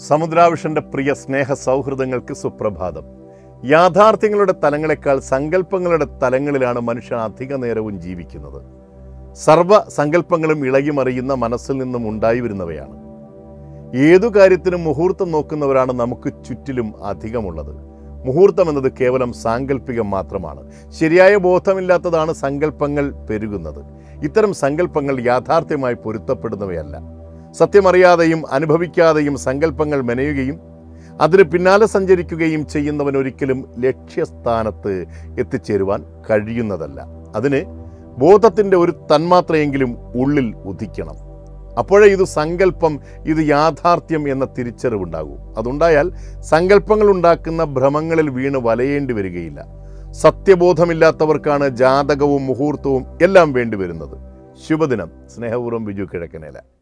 സമുദ്രാവിഷന്റെ പ്രിയ സ്നേഹ സൗഹൃദങ്ങൾക്ക് സുപ്രഭാതം യാഥാർത്ഥ്യങ്ങളുടെ തലങ്ങളെക്കാൾ സങ്കല്പങ്ങളുടെ തലങ്ങളിലാണ് മനുഷ്യൻ അധിക നേരവും ജീവിക്കുന്നത് സർവ സങ്കല്പങ്ങളും ഇളകിമറിയുന്ന മനസ്സിൽ നിന്നും ഉണ്ടായി വരുന്നവയാണ് ഏതു കാര്യത്തിനും മുഹൂർത്തം നോക്കുന്നവരാണ് നമുക്ക് ചുറ്റിലും അധികമുള്ളത് മുഹൂർത്തം എന്നത് കേവലം സാങ്കല്പികം മാത്രമാണ് ശരിയായ ബോധമില്ലാത്തതാണ് സങ്കല്പങ്ങൾ പെരുകുന്നത് ഇത്തരം സങ്കല്പങ്ങൾ യാഥാർത്ഥ്യമായി പൊരുത്തപ്പെടുന്നവയല്ല സത്യമറിയാതെയും അനുഭവിക്കാതെയും സങ്കല്പങ്ങൾ മെനയുകയും അതിന് പിന്നാലെ സഞ്ചരിക്കുകയും ചെയ്യുന്നവൻ ഒരിക്കലും ലക്ഷ്യസ്ഥാനത്ത് എത്തിച്ചേരുവാൻ കഴിയുന്നതല്ല അതിന് ബോധത്തിൻ്റെ ഒരു തന്മാത്രയെങ്കിലും ഉള്ളിൽ ഉദിക്കണം അപ്പോഴേ ഇത് സങ്കല്പം ഇത് യാഥാർത്ഥ്യം എന്ന തിരിച്ചറിവുണ്ടാകൂ അതുണ്ടായാൽ സങ്കല്പങ്ങൾ ഉണ്ടാക്കുന്ന ഭ്രമങ്ങളിൽ വീണ് വലയേണ്ടി വരികയില്ല സത്യബോധമില്ലാത്തവർക്കാണ് ജാതകവും മുഹൂർത്തവും എല്ലാം വേണ്ടി വരുന്നത് ശുഭദിനം സ്നേഹപൂർവ്വം ബിജു കിഴക്കനേല